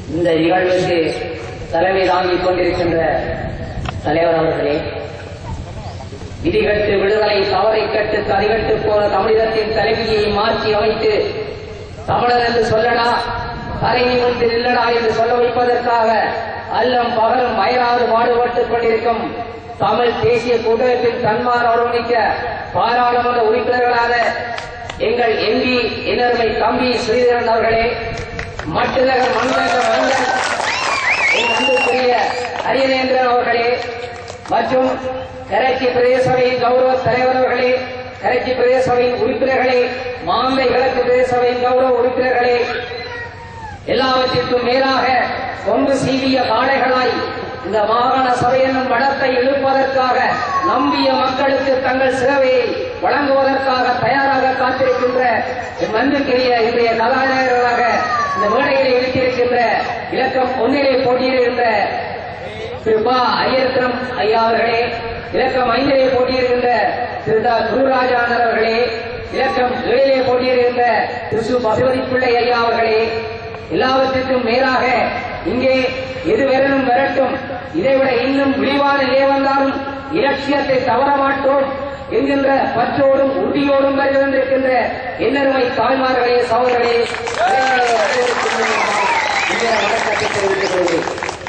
இந்த நிகழ்வுக்கு தலைமை தாங்கிக் கொண்டிருக்கின்ற தலைவர் அவர்களே விதிகட்டு விடுதலை தவறை கட்டு கதிகட்டு போன தமிழகத்தின் தலைவியை மாற்றி அமைத்து தமிழர் என்று சொல்லடா தரை நிமிர்ந்து நில்லடா என்று சொல்ல வைப்பதற்காக அல்லம் பகலும் அயராது பாடுபட்டுக் கொண்டிருக்கும் தமிழ் தேசிய கூட்டமைப்பின் தன்மார் அரவணைக்க பாராளுமன்ற உறுப்பினர்களான எங்கள் எம்பி இன்னருமை தம்பி ஸ்ரீதரன் அவர்களே மட்டுநகர் மண்நகர் மன்னன் என் அன்புக்குரிய அரியநேந்திரன் அவர்களே மற்றும் கரைச்சி பிரதேச சபையின் கௌரவ தலைவர் அவர்களே கரைச்சி பிரதேச சபையின் உறுப்பினர்களே மாந்தை கிழக்கு பிரதேச சபையின் கௌரவ உறுப்பினர்களே எல்லாவற்றிற்கும் மேலாக ஒன்று சீவிய காளைகளாய் இந்த மாகாண சபை என்னும் வடத்தை இழுப்பதற்காக நம்பிய மக்களுக்கு தங்கள் சேவையை வழங்குவதற்காக தயாராக காத்திருக்கின்ற என் அன்புக்குரிய இன்றைய கதாநாயகர்களாக இந்த மேடையிலே இருக்கிருக்கின்ற இலக்கம் ஒன்றிலே போட்டியிடுகின்ற திரு பா ஐயரத்னம் ஐயா அவர்களே இலக்கம் ஐந்திலே போட்டியிடுகின்ற திரு தா குருராஜானந்தர் அவர்களே இலக்கம் ஏழிலே போட்டியிடுகின்ற திரு சு பசுபதி பிள்ளை ஐயா அவர்களே எல்லாவற்றிற்கும் மேலாக இங்கே எதுவெறனும் வரட்டும் இதைவிட இன்னும் விரிவான நிலை வந்தாலும் இலட்சியத்தை தவற மாட்டோம் என்கின்ற பற்றோடும் உறுதியோடும் வருகின்றிருக்கின்ற என்னருமை தாய்மார்களே சகோதரர்களே இந்த வணக்கத்தை தெரிவித்துக் கொள்கிறேன்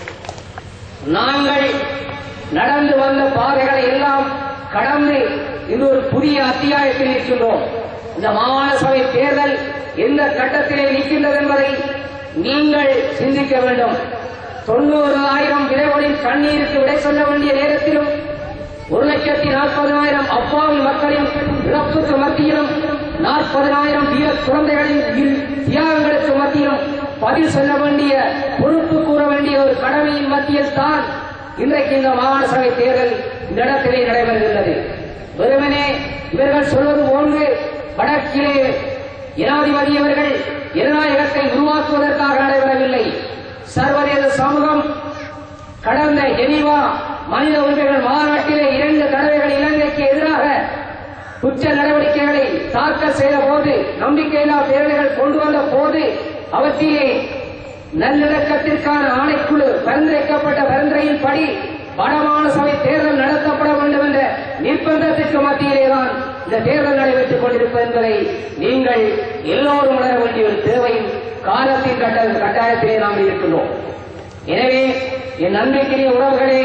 நாங்கள் நடந்து வந்த பாதைகளை எல்லாம் கடந்து இது ஒரு புதிய அத்தியாயத்தில் நிற்கின்றோம் இந்த மாகாண சபை தேர்தல் எந்த கட்டத்திலே நிற்கின்றது என்பதை நீங்கள் சிந்திக்க வேண்டும் தொண்ணூறு ஆயிரம் விரைவுகளின் கண்ணீருக்கு விடை சொல்ல வேண்டிய நேரத்திலும் ஒரு லட்சத்தி நாற்பதாயிரம் அப்பாவி மக்களின் இழப்புக்கு மத்தியிலும் நாற்பதாயிரம் வீர குழந்தைகளின் இல் தியாகங்களுக்கு மத்தியிலும் பதில் சொல்ல வேண்டிய பொறுப்பு கூற வேண்டிய ஒரு கடமையின் மத்தியில் தான் இன்றைக்கு இந்த மாகாண சபை தேர்தல் இந்த இடத்திலே நடைபெறுகின்றது வெறுமனே இவர்கள் சொல்வது போன்று வடக்கிலே ஜனாதிபதி அவர்கள் ஜனநாயகத்தை உருவாக்குவதற்காக நடைபெறவில்லை சர்வதேச சமூகம் கடந்த ஜெனீவா மனித உரிமைகள் மாநாட்டிலே இரண்டு தடவைகள் இலங்கைக்கு எதிராக குற்ற நடவடிக்கைகளை தாக்கல் செய்த போது நம்பிக்கையில்லா பேரணிகள் கொண்டு வந்த போது அவற்றிலே நல்லிணக்கத்திற்கான ஆணைக்குழு பரிந்துரைக்கப்பட்ட பரிந்துரையின் படி வடமாநில சபை தேர்தல் நடத்தப்பட வேண்டும் என்ற நிர்பந்தத்திற்கு மத்தியிலேதான் இந்த தேர்தல் நடைபெற்றுக் கொண்டிருப்பது என்பதை நீங்கள் எல்லோரும் உணர வேண்டிய ஒரு தேவையும் காலத்தின் கட்ட கட்டாயத்திலே நாம் இருக்கின்றோம் எனவே என் நம்பிக்கைய உறவுகளே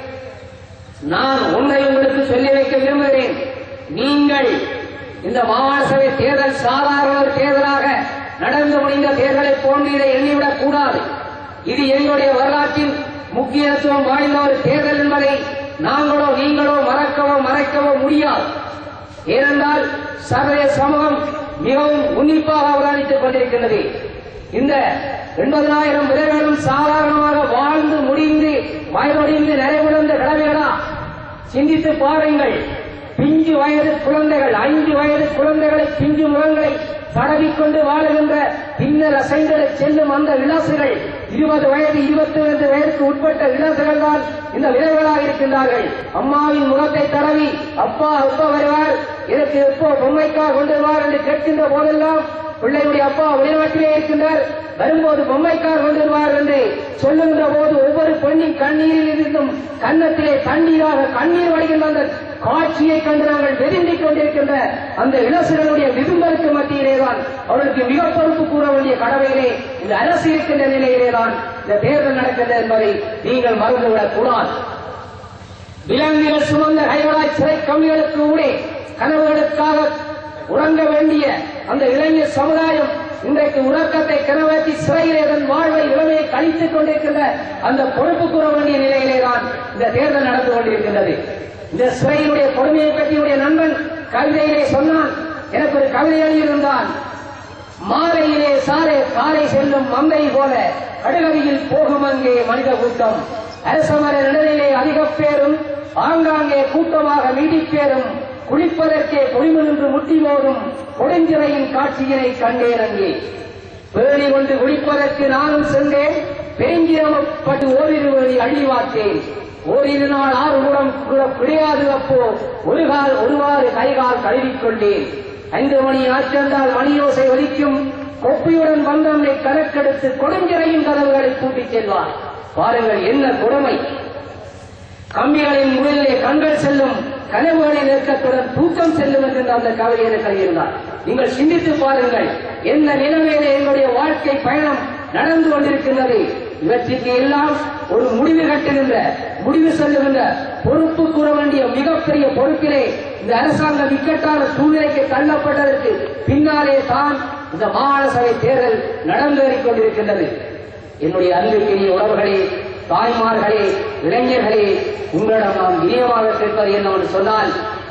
நான் ஒன்றை உங்களுக்கு சொல்லி வைக்க விரும்புகிறேன் நீங்கள் இந்த மாகாண சபை தேர்தல் சாதாரண ஒரு தேர்தலாக நடந்து முடிந்த தேர்தலை போன்று இதை எண்ணிவிடக் கூடாது இது எங்களுடைய வரலாற்றின் முக்கியத்துவம் வாய்ந்த ஒரு தேர்தல் என்பதை நாங்களோ நீங்களோ மறக்கவோ மறைக்கவோ முடியாது ஏனென்றால் சர்வதேச சமூகம் மிகவும் உன்னிப்பாக அவதானித்துக் கொண்டிருக்கின்றது இந்த எண்பதாயிரம் வீரர்களும் சாதாரணமாக வாழ்ந்து முடிந்து வயதொடிந்து நிறைவுணர்ந்த கடமைகளா சிந்தித்து பாருங்கள் பிஞ்சு வயது குழந்தைகள் ஐந்து வயது குழந்தைகளை பிஞ்சு முகங்களை தடவிக்கொண்டு வாழுகின்ற பின்னர் அசைந்தட செல்லும் அந்த இளசுகள் இருபது வயது இருபத்தி ஐந்து வயதுக்கு உட்பட்ட இளசுகள் தான் இந்த விரைவுகளாக இருக்கின்றார்கள் அம்மாவின் முகத்தை தடவி அப்பா எப்போ வருவார் எனக்கு எப்போ பொம்மைக்காக கொண்டு வருவார் என்று கேட்கின்ற போதெல்லாம் பிள்ளையுடைய அப்பா வெளிநாட்டிலே இருக்கின்றார் வரும்போது பொம்மைக்கார் கொண்டு வருவார் என்று சொல்லுகின்ற போது ஒவ்வொரு பெண்ணின் கண்ணீரில் இருந்தும் கன்னத்திலே தண்ணீராக கண்ணீர் வடிகின்ற அந்த காட்சியை கண்டு நாங்கள் வெதுங்கிக் கொண்டிருக்கின்ற அந்த இளசுகளுடைய விரும்பலுக்கு மத்தியிலே தான் அவர்களுக்கு மிக பொறுப்பு கூற வேண்டிய கடமையிலே இந்த அரசு இருக்கின்ற நிலையிலே தான் இந்த தேர்தல் நடக்கின்றது என்பதை நீங்கள் மறந்துவிடக் கூடாது விலங்குகள் சுமந்த கைகளாய் சிறை கம்பிகளுக்கு ஊடே கனவுகளுக்காக உறங்க வேண்டிய அந்த இளைஞர் சமுதாயம் இன்றைக்கு உறக்கத்தை கனவேற்றி சிறையிலே தன் வாழ்வை இளமையை கழித்துக் கொண்டிருக்கின்ற அந்த பொறுப்பு கூற வேண்டிய நிலையிலே தான் இந்த தேர்தல் நடந்து கொண்டிருக்கின்றது இந்த சிறையினுடைய கொடுமையை பற்றியுடைய நண்பன் கவிதையிலே சொன்னான் எனக்கு ஒரு கவிதை எழுதியிருந்தான் மாலையிலே சாலை காலை செல்லும் மந்தை போல கடுகவியில் போகும் அங்கே மனித கூட்டம் அரசமர நிழலிலே அதிக பேரும் ஆங்காங்கே கூட்டமாக மீடிப்பேரும் குளிப்பதற்கே பொலிவு நின்று முட்டி மோதும் கொடுஞ்சிறையின் காட்சியினை கண்டேன் அங்கே பேணி கொண்டு குளிப்பதற்கு நானும் சென்றேன் பெருஞ்சிரமப்பட்டு ஓரிருவரை அழிவாத்தேன் ஓரிரு நாள் ஆறு கூடம் கூட கிடையாது அப்போ ஒரு கால் ஒருவாறு கைகால் கழுவிக்கொண்டேன் ஐந்து மணி ஆச்சென்றால் மணியோசை ஒலிக்கும் கொப்பியுடன் வந்தவனை கணக்கெடுத்து கொடுஞ்சிறையின் கதவுகளை பூட்டி தூக்கி செல்வார் பாருங்கள் என்ன கொடுமை கம்பிகளின் முறையிலே கண்கள் செல்லும் கனவுகளின் நெருக்கத்துடன் தூக்கம் செல்லும் என்று அந்த கவிதையை கருதியிருந்தார் நீங்கள் சிந்தித்து பாருங்கள் எந்த நிலைமையிலே எங்களுடைய வாழ்க்கை பயணம் நடந்து கொண்டிருக்கின்றது இவற்றுக்கு எல்லாம் ஒரு முடிவு கட்டுகின்ற முடிவு சொல்லுகின்ற பொறுப்பு கூற வேண்டிய மிகப்பெரிய பொறுப்பிலே இந்த அரசாங்கம் இக்கட்டான சூழ்நிலைக்கு தள்ளப்பட்டதற்கு பின்னாலே தான் இந்த மாகாண சபை தேர்தல் நடந்தேறிக் கொண்டிருக்கின்றது என்னுடைய அன்புக்குரிய உறவுகளே தாய்மார்களே இளைஞர்களே உங்களிடம் நாம் இனியமாக கேட்பது என்னவென்று சொன்னால்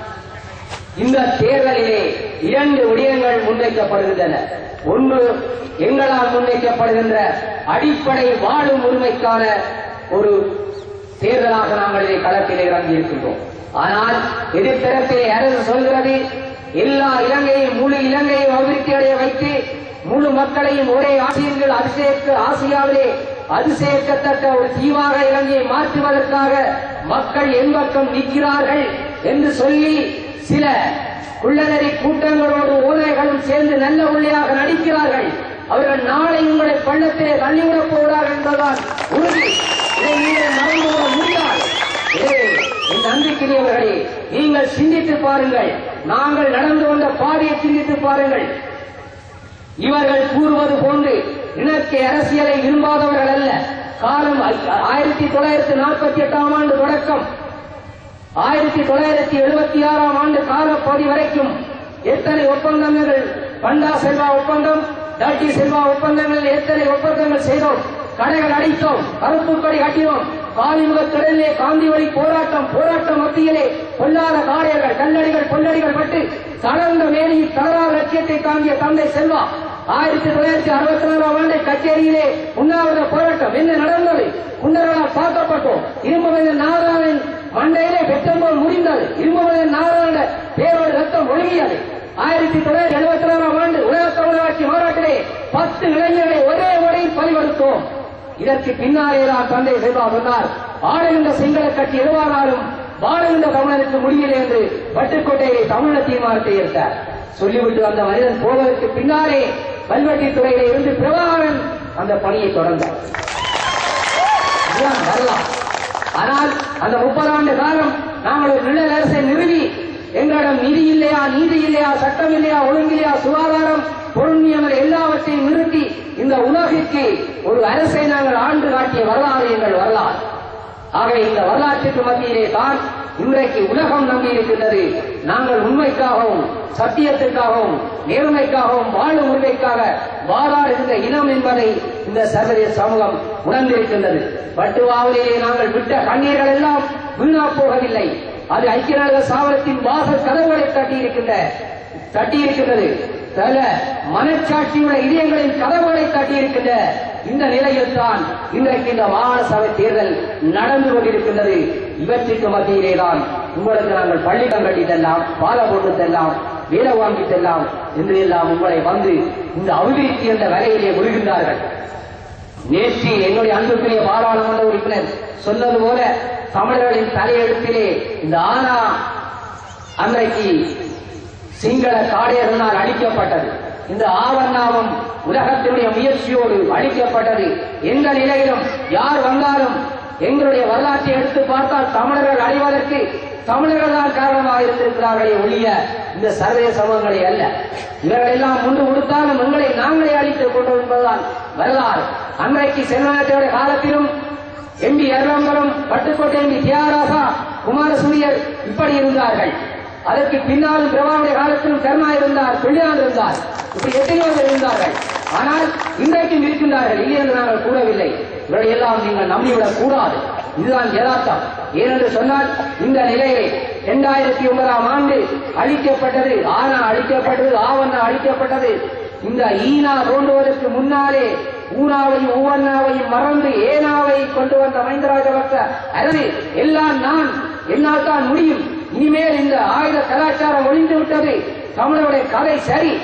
இந்த தேர்தலிலே இரண்டு விடயங்கள் முன்வைக்கப்படுகின்றன ஒன்று எங்களால் முன்வைக்கப்படுகின்ற அடிப்படை வாழும் உரிமைக்கான ஒரு தேர்தலாக நாங்கள் இதை களத்தில் இறங்கி இருக்கின்றோம் ஆனால் எதிர்த்தரப்பிலே அரசு சொல்கிறது எல்லா இலங்கையும் முழு இலங்கையும் அபிவிருத்தி அடைய வைத்து முழு மக்களையும் ஒரே ஆசிரியர்கள் அதிசயக்க ஆசியாவிலே அதிசயிக்கத்தக்க ஒரு தீவாக இலங்கையை மாற்றுவதற்காக மக்கள் என் பக்கம் நிற்கிறார்கள் என்று சொல்லி சில குள்ளநெறி கூட்டங்களோடு ஓலைகளும் சேர்ந்து நல்ல உள்ளையாக நடிக்கிறார்கள் அவர்கள் நாளை உங்களை பள்ளத்திலே தள்ளிவிடப் போகிறார்கள் என்பதுதான் உறுதி இதை நீங்கள் மறந்துவிட முடியாது எனவே, என் நம்பிக்கையவர்களே நீங்கள் சிந்தித்து பாருங்கள் நாங்கள் நடந்து வந்த பாதையை சிந்தித்து பாருங்கள் இவர்கள் கூறுவது போன்று இணக்க அரசியலை விரும்பாதவர்கள் அல்ல காலம் ஆயிரத்தி தொள்ளாயிரத்தி நாற்பத்தி எட்டாம் ஆண்டு தொடக்கம் ஆயிரத்தி தொள்ளாயிரத்தி எழுபத்தி ஆறாம் ஆண்டு காலப்பகுதி வரைக்கும் எத்தனை ஒப்பந்தங்கள் பண்டா செல்வா ஒப்பந்தம் டாட்டி செல்வா ஒப்பந்தங்களில் எத்தனை ஒப்பந்தங்கள் செய்தோம் கடைகள் அடித்தோம் கருப்பு கொடி கட்டினோம் காலிமுக திடலிலே காந்தி வழி போராட்டம் போராட்ட மத்தியிலே பொல்லாத காரியர்கள் கல்லடிகள் கொள்ளடிகள் பட்டு தளர்ந்த மேனியில் தளராத லட்சியத்தை தாங்கிய தந்தை செல்வா ஆயிரத்தி தொள்ளாயிரத்தி அறுபத்தி நாலாம் ஆண்டு கச்சேரியிலே உண்ணாவிரத போராட்டம் என்ன நடந்தது குண்டர்களால் தாக்கப்பட்டோம் இரும்பு நாராயணன் மண்டையிலே பெற்றம்போல் முடிந்தது இரும்பு நாராயண பேரோடு ரத்தம் ஒழுகியது ஆயிரத்தி தொள்ளாயிரத்தி எழுபத்தி ஆறாம் ஆண்டு உலக தமிழாட்சி மாநாட்டிலே பத்து இளைஞர்களை ஒரே முறையில் பறிகொடுத்தோம் இதற்கு பின்னாலேதான் தந்தை செல்வா சொன்னார் ஆளுகின்ற சிங்கள கட்சி எதுவானாலும் வாழுகின்ற தமிழருக்கு முடியலை என்று பட்டுக்கோட்டையை தமிழ தீர்மானத்தை எடுத்தார் சொல்லிவிட்டு அந்த மனிதன் போவதற்கு பின்னாலே கல்வெட்டி துறையிலே இருந்து பிரபாகரன் அந்த பணியை தொடர்ந்தார் இதுதான் வரலாறு ஆனால் அந்த முப்பது ஆண்டு காலம் நாங்கள் ஒரு நிழல் அரசை நிறுவி எங்களிடம் நிதி இல்லையா நீதி இல்லையா சட்டம் இல்லையா ஒழுங்கில்லையா சுகாதாரம் பொருண்மையமல் எல்லாவற்றையும் நிறுத்தி இந்த உலகிற்கு ஒரு அரசை நாங்கள் ஆண்டு காட்டிய வரலாறு எங்கள் வரலாறு ஆகவே இந்த வரலாற்றுக்கு மத்தியிலே தான் இன்றைக்கு உலகம் நம்பி இருக்கின்றது நாங்கள் உண்மைக்காகவும் சத்தியத்திற்காகவும் நேர்மைக்காகவும் வாழும் உரிமைக்காக வாதாடுகின்ற இனம் என்பதை இந்த சர்வதேச சமூகம் உணர்ந்திருக்கின்றது பட்டுவாவிலேயே நாங்கள் விட்ட கண்ணீர்கள் எல்லாம் வீணா போகவில்லை அது ஐக்கிய நாடுகள் சாவரத்தின் வாசல் கதவுகளை தட்டியிருக்கின்ற தட்டியிருக்கின்றது பல மனச்சாட்சியுள்ள இதயங்களின் கதவுகளை தட்டியிருக்கின்ற இந்த நிலையில் தான் இன்றைக்கு இந்த மாகாண சபை தேர்தல் நடந்து கொண்டிருக்கின்றது இவற்றுக்கு மத்தியிலே தான் உங்களுக்கு நாங்கள் பள்ளிடம் கட்டி தரலாம் பாலம் போட்டு தரலாம் வேலை வாங்கி தரலாம் என்று எல்லாம் உங்களை வந்து இந்த அபிவிருத்தி என்ற வகையிலே விழுகின்றார்கள் நேற்று என்னுடைய அன்புக்குரிய பாராளுமன்ற உறுப்பினர் சொன்னது போல தமிழர்களின் தலையெழுத்திலே இந்த ஆனா அன்றைக்கு சிங்கள காடையர்களால் அழிக்கப்பட்டது இந்த ஆவண்ணாவும் உலகத்தினுடைய முயற்சியோடு அழிக்கப்பட்டது எந்த நிலையிலும் யார் வந்தாலும் எங்களுடைய வரலாற்றை எடுத்து பார்த்தால் தமிழர்கள் அடைவதற்கு தமிழர்கள் தான் காரணமாக இருந்திருக்கிறார்களே ஒழிய இந்த சர்வதேச சமூகங்களை அல்ல இவர்கள் எல்லாம் முண்டு கொடுத்தாலும் எங்களை நாங்களே அழித்துக் கொண்டோம் என்பதுதான் வரலாறு அன்றைக்கு செல்வநாட்டையோட காலத்திலும் எம்பி எர்ரம்பலம் பட்டுக்கோட்டை எம்பி தியாகராசா குமாரசூரியர் இப்படி இருந்தார்கள் அதற்கு பின்னாலும் பிரபாவுடைய காலத்திலும் கருணா இருந்தார் பிள்ளையார் இருந்தார் இப்படி எத்தனையோ பேர் இருந்தார்கள் ஆனால் இன்றைக்கும் இருக்கின்றார்கள் இல்லை என்று நாங்கள் கூறவில்லை இவரை எல்லாம் நீங்கள் நம்பிவிடக் கூடாது இதுதான் யதார்த்தம் ஏனென்று சொன்னால் இந்த நிலையிலே இரண்டாயிரத்தி ஒன்பதாம் ஆண்டு அழிக்கப்பட்டது ஆனா அழிக்கப்பட்டது ஆவண்ணா அழிக்கப்பட்டது இந்த ஈனா தோன்றுவதற்கு முன்னாலே ஊனாவையும் ஊவண்ணாவையும் மறந்து ஏனாவை கொண்டு வந்த மஹிந்த ராஜபக்ச அரசு எல்லாம் நான் என்னால் தான் முடியும் இனிமேல் இந்த ஆயுத கலாச்சாரம் ஒழிந்து விட்டது தமிழருடைய கதை சரி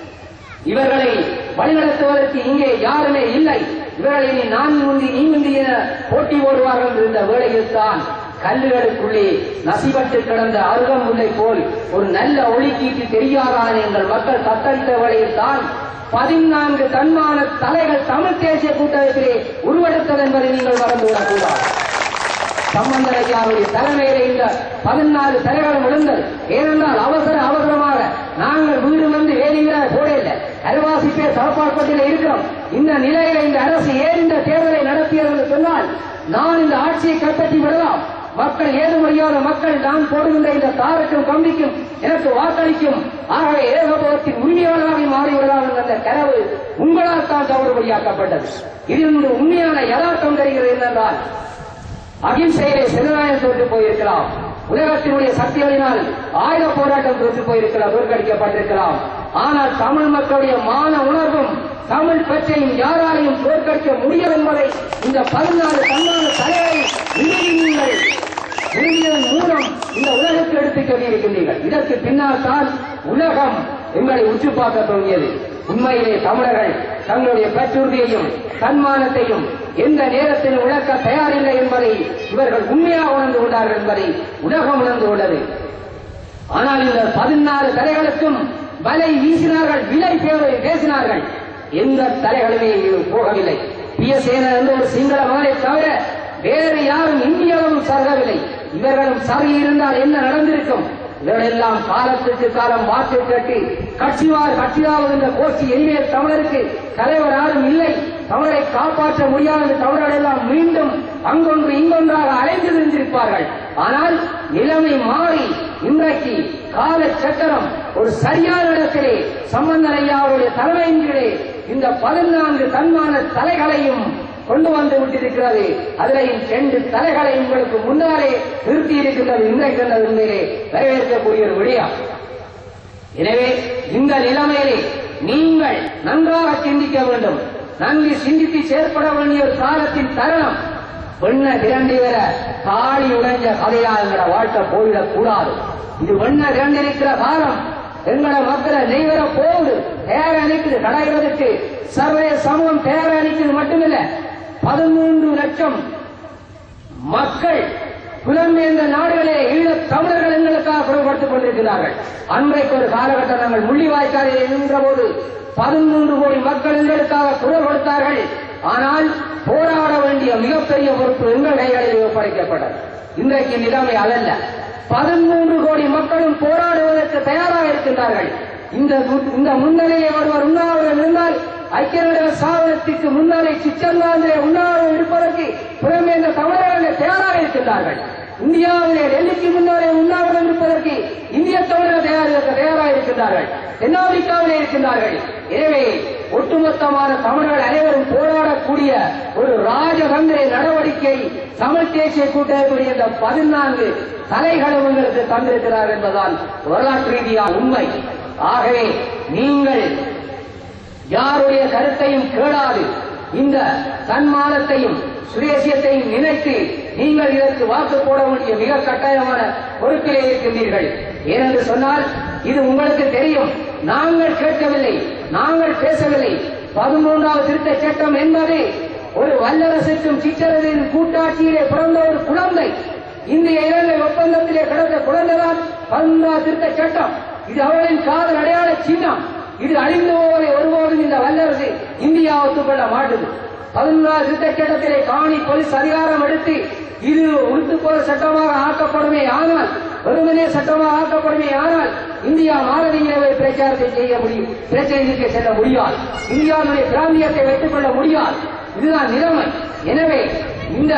இவர்களை வழிநடத்துவதற்கு இங்கே யாருமே இல்லை இவர்களை நீ நான் முந்தி நீ முந்தி என போட்டி போடுவார்கள் இருந்த வேளையில் தான் கல்லுகளுக்குள்ளே நசிபட்டு கிடந்த அருகம்புல்லை போல் ஒரு நல்ல ஒளிக்கீட்டு தெரியாதான எங்கள் மக்கள் தத்தளித்த வழியில் தான் பதினான்கு தன்மான தலைகள் தமிழ் தேசிய கூட்டமைப்பிலே உருவெடுத்தது என்பதை நீங்கள் மறந்துவிடக்கூடாது சம்பந்தர் ஐயாவுடைய தலைமையிலே இந்த பதினாலு தலைகளும் விழுந்தது ஏனென்றால் அவசர அவசரமாக நாங்கள் வீடு வந்து வேலைகிற போடல அரைவாசி பேர் தலப்பாட்பட்டியில் இருக்கிறோம் இந்த நிலையில இந்த அரசு ஏன் இந்த தேர்தலை நடத்தியது என்று சொன்னால் நான் இந்த ஆட்சியை கைப்பற்றி விடலாம் மக்கள் ஏதும் அறியாத மக்கள் நான் போடுகின்ற இந்த தாருக்கும் கம்பிக்கும் எனக்கு வாக்களிக்கும் ஆகவே ஏகபோகத்தின் உரிமையாளராக மாறிவிடலாம் என்ற அந்த கனவு உங்களால் தான் தவறுபடியாக்கப்பட்டது இதில் உண்மையான யதார்த்தம் தெரிகிறது என்னென்றால் அகிம்சையிலே செல்வராயம் தோற்று போயிருக்கலாம் உலகத்தினுடைய சக்திகளினால் ஆயுத போராட்டம் தோற்று போயிருக்கலாம் தோற்கடிக்கப்பட்டிருக்கலாம் ஆனால் தமிழ் மக்களுடைய மான உணர்வும் தமிழ் பற்றையும் யாராலையும் தோற்கடிக்க முடியும் என்பதை இந்த பதினாலு தன்மான தலைவரை இறுதி நீங்கள் விரும்பியதன் மூலம் இந்த உலகத்தை எடுத்துச் சொல்லியிருக்கின்றீர்கள் இதற்கு பின்னால் தான் உலகம் எங்களை உற்று பார்க்க தொடங்கியது உண்மையிலே தமிழர்கள் தங்களுடைய பற்றுறுதியையும் தன்மானத்தையும் எந்த நேரத்தில் விளக்க தயாரில்லை என்பதை இவர்கள் உண்மையாக உணர்ந்து கொண்டார்கள் என்பதை உலகம் உணர்ந்து கொண்டது ஆனால் இந்த பதினாறு தலைகளுக்கும் வலை வீசினார்கள் விலை பேரை பேசினார்கள் எந்த தலைகளுமே போகவில்லை பிஎஸ்ஏன என்ற ஒரு சிங்கள மகனை தவிர வேறு யாரும் இந்தியாவும் சருகவில்லை இவர்களும் சரி இருந்தால் என்ன நடந்திருக்கும் இவர்களெல்லாம் காலத்துக்கு காலம் வாக்கு கட்டி கட்சிவார் கட்சியாவது இந்த கோஷ்டி இனிமேல் தமிழருக்கு தலைவர் யாரும் இல்லை தமிழரை காப்பாற்ற முடியாத தமிழர்கள் எல்லாம் மீண்டும் அங்கொன்று இங்கொன்றாக அலைந்து நின்றிருப்பார்கள் ஆனால் நிலைமை மாறி இன்றைக்கு கால சக்கரம் ஒரு சரியான இடத்திலே சம்பந்தன் ஐயா அவருடைய தலைமையின் கீழே இந்த பதினான்கு தன்மான தலைகளையும் கொண்டு வந்து விட்டிருக்கிறது அதிலையும் ரெண்டு தலைகளை உங்களுக்கு முன்னாலே நிறுத்தி இருக்கின்றது இன்றைக்கு என்ற உண்மையிலே வரவேற்கக்கூடிய ஒரு விடயம் எனவே இந்த நிலைமையிலே நீங்கள் நன்றாக சிந்திக்க வேண்டும் நன்கு சிந்தித்து செயற்பட வேண்டிய ஒரு காலத்தின் தருணம் வெண்ண திரண்டி வர தாலி உடைஞ்ச கதையா எங்கட வாழ்க்கை போயிடக் கூடாது இது வெண்ண திரண்டிருக்கிற காலம் எங்கட மக்களை நெய்வர போகுது தேவை அளிக்குது கடைகிறதுக்கு சர்வே சமூகம் தேவை அளிக்குது மட்டுமில்ல பதிமூன்று லட்சம் மக்கள் புலம்பெயர்ந்த நாடுகளே ஈழத் தமிழர்கள் எங்களுக்காக குறைபடுத்திக் கொண்டிருக்கிறார்கள் அன்றைக்கு ஒரு காலகட்டம் நாங்கள் முள்ளிவாய்க்காலில் நின்ற போது பதிமூன்று கோடி மக்கள் எங்களுக்காக குரல் கொடுத்தார்கள் ஆனால் போராட வேண்டிய மிகப்பெரிய பொறுப்பு எங்கள் கைகளில் ஒப்படைக்கப்பட்டது இன்றைக்கு நிலைமை அதல்ல பதிமூன்று கோடி மக்களும் போராடுவதற்கு தயாராக இருக்கின்றார்கள் இந்த மு- இந்த முன்னிலையை ஒருவர் உண்ணாவிரதம் இருந்தால் ஐக்கிய நாடுகள் சாதனத்துக்கு முன்னாலே சுவிட்சர்லாந்திலே உண்ணாவிரதம் இருப்பதற்கு புறமே இந்த தமிழர்கள் தயாராக இருக்கின்றார்கள் இந்தியாவிலே டெல்லிக்கு முன்னாலே உண்ணாவிரதம் இருப்பதற்கு இந்திய தமிழர்கள் தயார் தயாராக இருக்கின்றார்கள் தென்னாப்பிரிக்காவிலே இருக்கின்றார்கள் எனவே ஒட்டுமொத்தமான தமிழர்கள் அனைவரும் போராடக்கூடிய ஒரு ராஜதந்திர நடவடிக்கை தமிழ் தேசிய கூட்டமைப்புடைய இந்த பதினான்கு தலைகளும் உங்களுக்கு தந்திருக்கிறார் என்பதுதான் வரலாற்று ரீதியான உண்மை ஆகவே நீங்கள் யாருடைய கருத்தையும் கேளாது இந்த தன்மானத்தையும் சுதேசியத்தையும் நினைத்து நீங்கள் இதற்கு வாக்கு போட வேண்டிய மிக கட்டாயமான பொறுப்பிலே இருக்கின்றீர்கள் ஏனென்று சொன்னால் இது உங்களுக்கு தெரியும் நாங்கள் கேட்கவில்லை நாங்கள் பேசவில்லை பதிமூன்றாவது திருத்த சட்டம் என்பது ஒரு வல்லரசுக்கும் சிற்றரசின் கூட்டாட்சியிலே பிறந்த ஒரு குழந்தை இந்திய இலங்கை ஒப்பந்தத்திலே கிடந்த குழந்தைதான் பதிமூன்றாவது திருத்த சட்டம் இது அவர்களின் காதல் அடையாள சின்னம் இது அழிந்து போவதை ஒருபோதும் இந்த வல்லரசு இந்தியா ஒத்துக்கொள்ள மாட்டுது பதினொன்றாவது திருத்த சட்டத்திலே காணி போலீஸ் அதிகாரம் எடுத்து இது உடுத்து போற சட்டமாக ஆக்கப்படுமே ஆனால் வெறுமனே சட்டமாக ஆக்கப்படுமே ஆனால் இந்தியா மாரதிகளை பிரச்சாரத்தை செய்ய முடியும் பிரச்சனைக்கு செல்ல முடியாது இந்தியாவுடைய பிராந்தியத்தை வைத்துக் கொள்ள முடியாது இதுதான் நிலைமை எனவே இந்த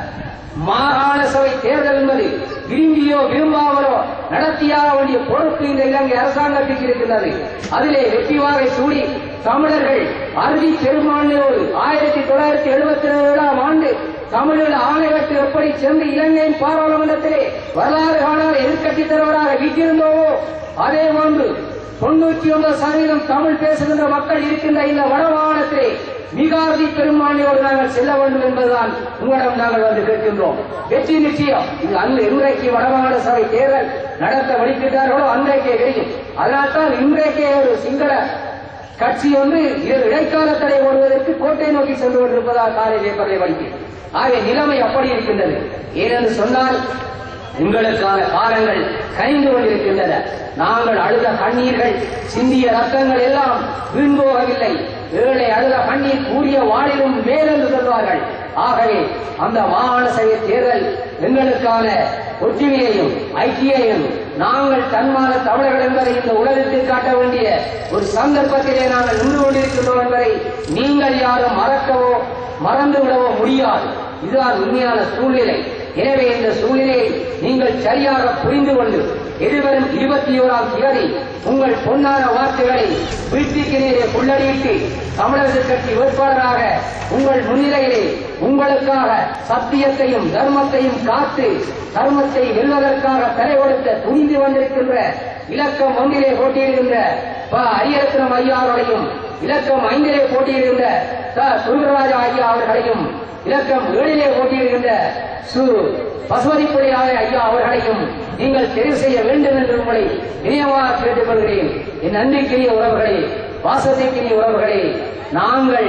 மாகாண சபை தேர்தல் என்பது விரும்பியோ விரும்பாமலோ நடத்தியாக வேண்டிய பொறுப்பு இந்த இலங்கை அரசாங்கத்துக்கு இருக்கின்றது அதிலே வெற்றி வாகை சூடி தமிழர்கள் அறுதி பெரும்பான்மையோடு ஆயிரத்தி தொள்ளாயிரத்தி எழுபத்தி ஏழாம் ஆண்டு தமிழில் ஆணையத்து எப்படி சென்று இலங்கையின் பாராளுமன்றத்திலே வரலாறு காணாத எதிர்க்கட்சித் தலைவராக வீட்டிருந்தோவோ அதே போன்று தொண்ணூற்றி ஒன்பது சதவீதம் தமிழ் பேசுகின்ற மக்கள் இருக்கின்ற இந்த வடமாகாணத்திலே மிகாதி பெரும்பான்மையோடு நாங்கள் செல்ல வேண்டும் என்பதுதான் உங்களிடம் நாங்கள் வந்து கேட்கின்றோம் வெற்றி நிச்சயம் இது அன்று இன்றைக்கு வடமாகாண சபை தேர்தல் நடத்த வழிகிட்டார்களோ அன்றைக்கே தெரியும் அதனால்தான் இன்றைக்கே ஒரு சிங்கள கட்சி ஒன்று இது இடைக்கால தடை ஓடுவதற்கு கோட்டை நோக்கி சென்று கொண்டிருப்பதாக காலை பேப்பரை படித்தேன் ஆகிய நிலைமை அப்படி இருக்கின்றது ஏனென்று சொன்னால் உங்களுக்கான காலங்கள் கரைந்து கொண்டிருக்கின்றன நாங்கள் அழுத கண்ணீர்கள் சிந்திய ரத்தங்கள் எல்லாம் வீண் போகவில்லை ஏழை அழுத கண்ணீர் கூடிய வாழிலும் மேல் என்று சொல்வார்கள் ஆகவே அந்த மாகாண சபை தேர்தல் எங்களுக்கான ஒற்றுமையையும் ஐக்கியையும் நாங்கள் தன்மான தமிழர்கள் என்பதை இந்த உலகத்தில் காட்ட வேண்டிய ஒரு சந்தர்ப்பத்திலே நாங்கள் நின்று கொண்டிருக்கின்றோம் என்பதை நீங்கள் யாரும் மறக்கவோ மறந்து விடவோ முடியாது இதுதான் உண்மையான சூழ்நிலை எனவே இந்த சூழ்நிலையை நீங்கள் சரியாக புரிந்து கொண்டு எதிர்வரும் இருபத்தி ஓராம் தேதி உங்கள் பொன்னான வாக்குகளை வீட்டுக்கு நீரே புள்ளடியிட்டு தமிழக கட்சி வேட்பாளராக உங்கள் முன்னிலையிலே உங்களுக்காக சத்தியத்தையும் தர்மத்தையும் காத்து தர்மத்தை வெல்வதற்காக தலை கொடுத்த துணிந்து வந்திருக்கின்ற இலக்கம் ஒன்றிலே போட்டியிடுகின்ற ப அரியரத்னம் ஐயா அவர்களையும் இலக்கம் ஐந்திலே போட்டியிடுகின்ற த சுந்தரராஜா ஐயா அவர்களையும் இலக்கம் ஏழிலே போட்டியிடுகின்ற சு பசுபதிப்புடையாத ஐயா அவர்களையும் நீங்கள் தெரிவு செய்ய வேண்டும் என்று உங்களை இணையமாக கேட்டுக்கொள்கிறேன் என் நன்றிக்குரிய உறவுகளே வாசத்தைக்குரிய உறவுகளே நாங்கள்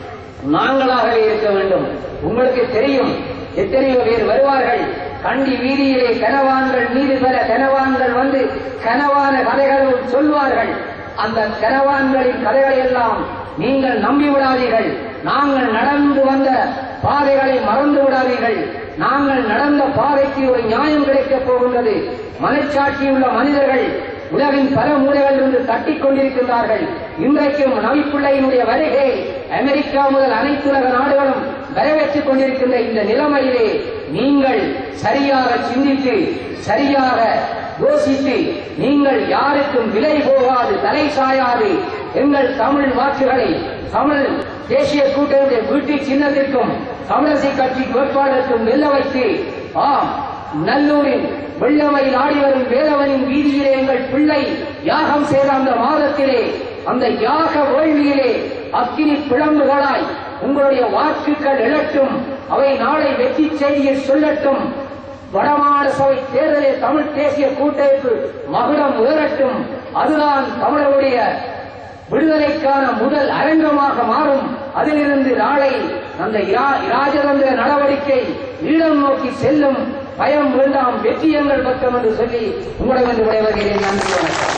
நாங்களாகவே இருக்க வேண்டும் உங்களுக்கு தெரியும் எத்தனையோ பேர் வருவார்கள் கண்டி வீதியிலே கனவான்கள் மீது பல கனவான்கள் வந்து கனவான கதைகள் சொல்வார்கள் அந்த கனவான்களின் கதைகளை எல்லாம் நீங்கள் நம்பி விடாதீர்கள் நாங்கள் நடந்து வந்த பாதைகளை மறந்து விடாதீர்கள் நாங்கள் நடந்த பாதைக்கு ஒரு நியாயம் கிடைக்கப் போகின்றது மனச்சாட்சியுள்ள மனிதர்கள் உலகின் பல மூலைகளில் இருந்து தட்டிக் கொண்டிருக்கின்றார்கள் இன்றைக்கும் நவிப்பிள்ளையினுடைய வருகை அமெரிக்கா முதல் அனைத்துலக நாடுகளும் வரவேற்றுக் கொண்டிருக்கின்ற இந்த நிலைமையிலே நீங்கள் சரியாக சிந்தித்து சரியாக யோசித்து நீங்கள் யாருக்கும் விலை போகாது தலை சாயாது எங்கள் தமிழ் வாக்குகளை தமிழ் தேசிய கூட்டணியுடைய வீட்டு சின்னத்திற்கும் தமிழரசை கட்சி வேட்பாளருக்கும் வெல்ல வைத்து ஆம் நல்லூரின் வெள்ளமையில் ஆடி வரும் வேலவனின் வீதியிலே எங்கள் பிள்ளை யாகம் செய்த அந்த மாதத்திலே அந்த யாக வேள்வியிலே அக்கினி பிளம்புகளாய் உங்களுடைய வாக்குகள் எழட்டும் அவை நாளை வெற்றி செய்தியை சொல்லட்டும் வடமாநில சபை தேர்தலில் தமிழ் தேசிய கூட்டமைப்பு மகுடம் உயரட்டும் அதுதான் தமிழருடைய விடுதலைக்கான முதல் அரங்கமாக மாறும் அதிலிருந்து நாளை அந்த இரா- இராஜதந்திர நடவடிக்கை ஈழம் நோக்கி செல்லும் பயம் வேண்டாம் வெற்றி எங்கள் பக்கம் என்று சொல்லி உங்களிடம் விடைவருகிறேன் நன்றி வணக்கம்